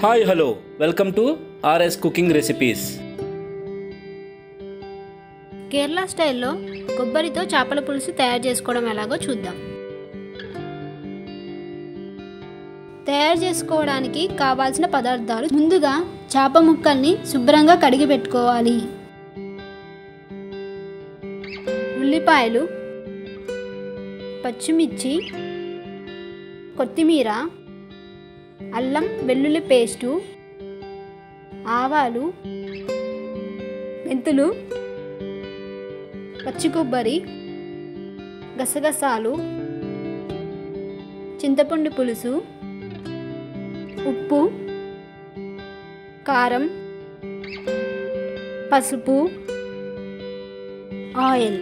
Hi hello welcome to RS cooking recipes Kerala స్టైల్లో కొబ్బరితో చేపల పులుసు తయారు చేసుకోవడం ఎలాగో చూద్దాం తయారు చేసుకోవడానికి కావాల్సిన పదార్థాలు ముందుగా చేప ముక్కల్ని శుభ్రంగా కడిగి పెట్టుకోవాలి ఉల్లిపాయలు పచ్చిమిర్చి కొత్తిమీర అల్లం వెల్లుల్లి పేస్టు ఆవాలు మెంతులు పచ్చి కొబ్బరి గసగసాలు చింతపండు పులుసు ఉప్పు కారం పసుపు ఆయిల్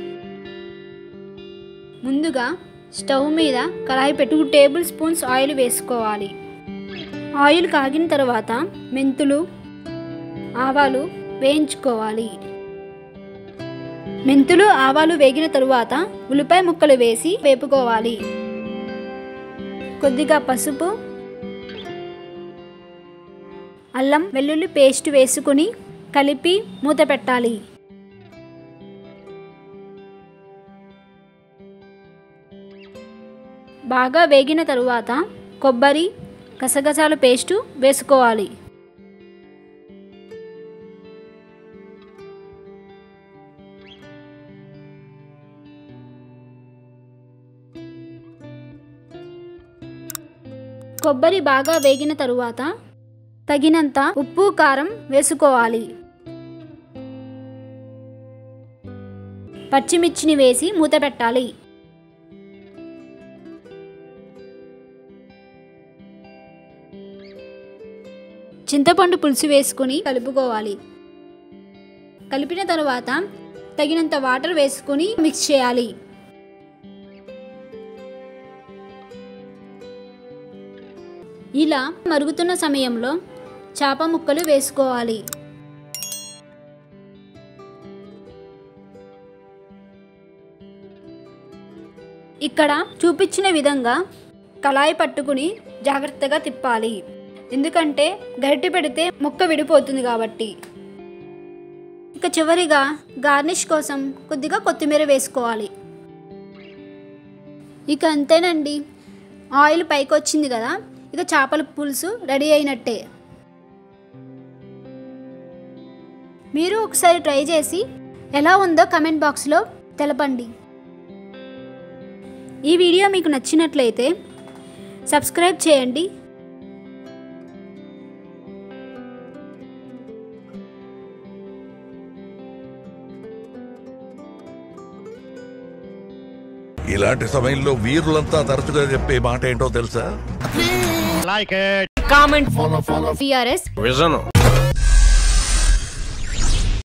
ముందుగా స్టవ్ మీద కళాయి పెట్టి టూ టేబుల్ స్పూన్స్ ఆయిల్ వేసుకోవాలి ఆయిల్ కాగిన తర్వాత మెంతులు ఆవాలు వేయించుకోవాలి మెంతులు ఆవాలు వేగిన తరువాత ఉల్లిపాయ ముక్కలు వేసి వేపుకోవాలి కొద్దిగా పసుపు అల్లం వెల్లుల్లి పేస్ట్ వేసుకుని కలిపి మూత పెట్టాలి బాగా వేగిన తరువాత కొబ్బరి గసగసాల పేస్టు వేసుకోవాలి కొబ్బరి బాగా వేగిన తరువాత తగినంత ఉప్పు కారం వేసుకోవాలి పచ్చిమిర్చిని వేసి మూత పెట్టాలి చింతపండు పులుసు వేసుకుని కలుపుకోవాలి కలిపిన తరువాత తగినంత వాటర్ వేసుకుని మిక్స్ చేయాలి ఇలా మరుగుతున్న సమయంలో చేప ముక్కలు వేసుకోవాలి ఇక్కడ చూపించిన విధంగా కళాయి పట్టుకుని జాగ్రత్తగా తిప్పాలి ఎందుకంటే గరిటె పెడితే ముక్క విడిపోతుంది కాబట్టి ఇక చివరిగా గార్నిష్ కోసం కొద్దిగా కొత్తిమీర వేసుకోవాలి ఇక అంతేనండి ఆయిల్ పైకి వచ్చింది కదా ఇక చేపల పులుసు రెడీ అయినట్టే మీరు ఒకసారి ట్రై చేసి ఎలా ఉందో కమెంట్ బాక్స్లో తెలపండి ఈ వీడియో మీకు నచ్చినట్లయితే సబ్స్క్రైబ్ చేయండి ఇలాంటి సమయంలో వీరులంతా తరచుగా చెప్పే మాట ఏంటో తెలుసా like it. VRS Vision.